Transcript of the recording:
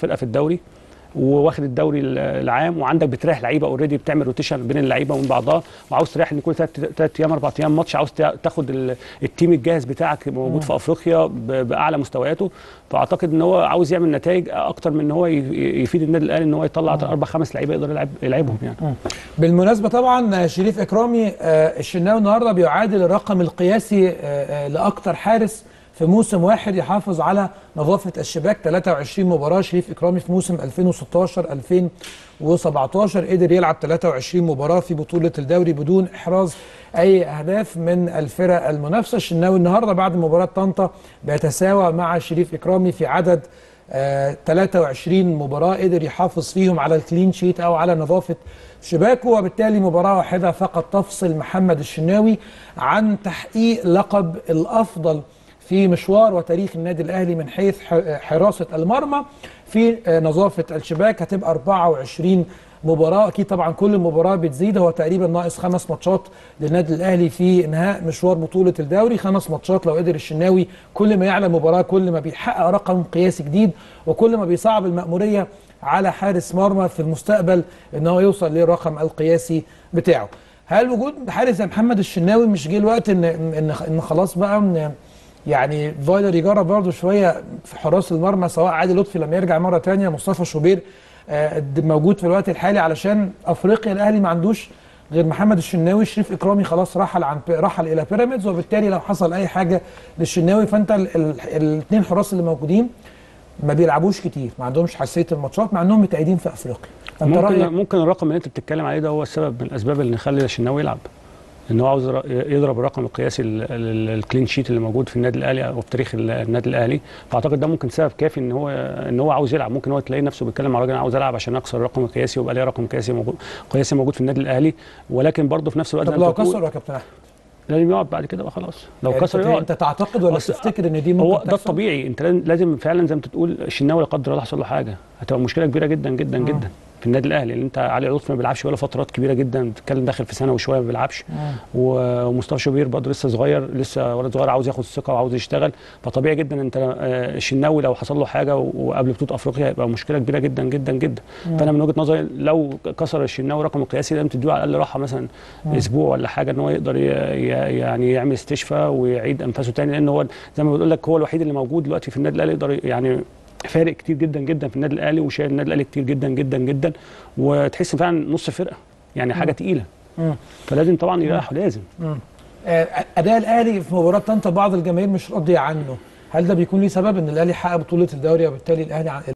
فرقه في الدوري وواخد الدوري العام وعندك بتريح لعيبه اوريدي بتعمل روتيشن بين اللعيبه وبين بعضها وعاوز تريح ان كل ثلاث ايام اربع ايام ماتش عاوز تاخد ال- التيم الجاهز بتاعك موجود في افريقيا ب- باعلى مستوياته فاعتقد ان هو عاوز يعمل نتائج اكتر من ان هو ي- يفيد النادي الاهلي ان هو يطلع اربع خمس لعيبه يقدر يلعب يلعبهم يعني بالمناسبه طبعا شريف اكرامي آه، الشناوي النهارده بيعادل الرقم القياسي آه، آه، لاكثر حارس في موسم واحد يحافظ على نظافه الشباك 23 مباراه شريف اكرامي في موسم 2016 2017 قدر يلعب 23 مباراه في بطوله الدوري بدون احراز اي اهداف من الفرق المنافسه الشناوي النهارده بعد مباراه طنطا بيتساوى مع شريف اكرامي في عدد آه، 23 مباراة قدر يحافظ فيهم على الكلين شيت أو على نظافة شباكه وبالتالي مباراة واحدة فقط تفصل محمد الشناوي عن تحقيق لقب الأفضل في مشوار وتاريخ النادي الأهلي من حيث ح- حراسة المرمى في آه، نظافة الشباك هتبقى 24 مباراة أكيد طبعا كل مباراة بتزيد هو تقريبا ناقص خمس ماتشات للنادي الأهلي في إنهاء مشوار بطولة الدوري خمس ماتشات لو قدر الشناوي كل ما يعلى مباراة كل ما بيحقق رقم قياسي جديد وكل ما بيصعب المأمورية على حارس مرمى في المستقبل إن هو يوصل للرقم القياسي بتاعه هل وجود حارس زي محمد الشناوي مش جه الوقت إن إن إن خلاص بقى إن يعني فايلر يجرب برضه شويه في حراس المرمى سواء عادل لطفي لما يرجع مره تانية مصطفى شوبير آه، موجود في الوقت الحالي علشان افريقيا الاهلي ما عندوش غير محمد الشناوي شريف اكرامي خلاص رحل عن رحل الى بيراميدز وبالتالي لو حصل اي حاجه للشناوي فانت الاثنين حراس اللي موجودين ما بيلعبوش كتير ما عندهمش حساسيه الماتشات مع انهم متأيدين في افريقيا فانت ممكن رايك ممكن الرقم اللي انت بتتكلم عليه ده هو السبب من الاسباب اللي يخلي الشناوي يلعب ان هو عاوز ير- يضرب الرقم القياسي ال- ال- الكلين شيت اللي موجود في النادي الاهلي او في تاريخ ال- النادي الاهلي فاعتقد ده ممكن سبب كافي ان هو ان هو عاوز يلعب ممكن هو تلاقي نفسه بيتكلم مع راجل انا عاوز العب عشان اكسر الرقم القياسي ويبقى لي رقم قياسي موجود قياسي موجود في النادي الاهلي ولكن برضه في نفس الوقت طب زي ما لو انت بتقول، كسر يا كابتن احمد لازم يقعد بعد كده بقى خلاص لو يعني كسر انت, يقعد انت تعتقد ولا أصل- تفتكر ان دي ممكن هو ده تحصل؟ الطبيعي انت لازم- لازم فعلا زي ما انت تقول الشناوي لا قدر الله حصل له حاجه هتبقى مشكله كبيره جدا جدا مم. جدا في النادي الاهلي لان انت علي لطفي ما بيلعبش ولا فترات كبيره جدا بتتكلم داخل في سنه وشويه ما بيلعبش مم. و- ومصطفى شوبير برضه لسه صغير لسه ولد صغير عاوز ياخد الثقه وعاوز يشتغل فطبيعي جدا انت آه، الشناوي لو حصل له حاجه و- وقبل بطوله افريقيا هيبقى مشكله كبيره جدا جدا جدا مم. فانا من وجهه نظري لو كسر الشناوي رقم القياسي لازم تديه على الاقل راحه مثلا مم. اسبوع ولا حاجه ان هو يقدر ي- ي- يعني يعمل استشفاء ويعيد انفاسه تاني لان هو زي ما بقول لك هو الوحيد اللي موجود دلوقتي في النادي الاهلي يقدر يعني فارق كتير جدا جدا في النادي الاهلي وشايل النادي الاهلي كتير جدا جدا جدا وتحس فعلا نص فرقه يعني حاجه مم. تقيله مم. فلازم طبعا يريح لازم مم. آه، اداء الاهلي في مباراه طنطا بعض الجماهير مش راضيه عنه هل ده بيكون ليه سبب ان الاهلي حقق بطوله الدوري وبالتالي الاهلي عن